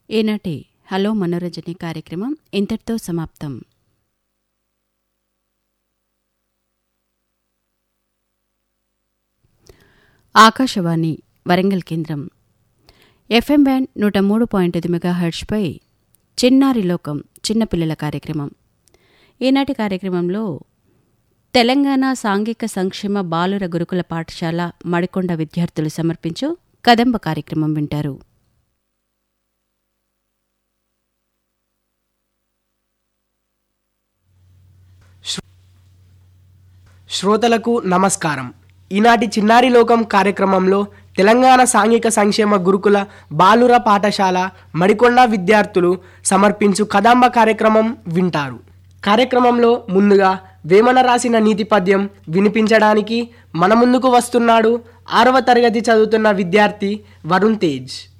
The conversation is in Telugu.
ఈనాటి హలో మనోరంజని కార్యక్రమం ఇంతటితో సమాప్తం ఆకాశవాణి వరంగల్ కేంద్రం ఎఫ్ఎం బ్యాండ్ నూట మూడు పాయింట్ ఐదు మెగా హెర్ట్స్పై చిన్నారి లోకం చిన్నపిల్లల కార్యక్రమం ఈనాటి కార్యక్రమంలో తెలంగాణ సాంఘిక సంక్షేమ బాలుర గురుకుల పాఠశాల మడికొండ విద్యార్థులు సమర్పించు కదంబ కార్యక్రమం వింటారు శ్రోతలకు నమస్కారం ఈనాటి చిన్నారి లోకం కార్యక్రమంలో తెలంగాణ సాంఘిక సంక్షేమ గురుకుల బాలుర పాఠశాల మడికొండ విద్యార్థులు సమర్పించు కదంబ కార్యక్రమం వింటారు కార్యక్రమంలో ముందుగా వేమన రాసిన నీతి పద్యం వినిపించడానికి మన ముందుకు వస్తున్నాడు ఆరవ తరగతి చదువుతున్న విద్యార్థి వరుణ్ తేజ్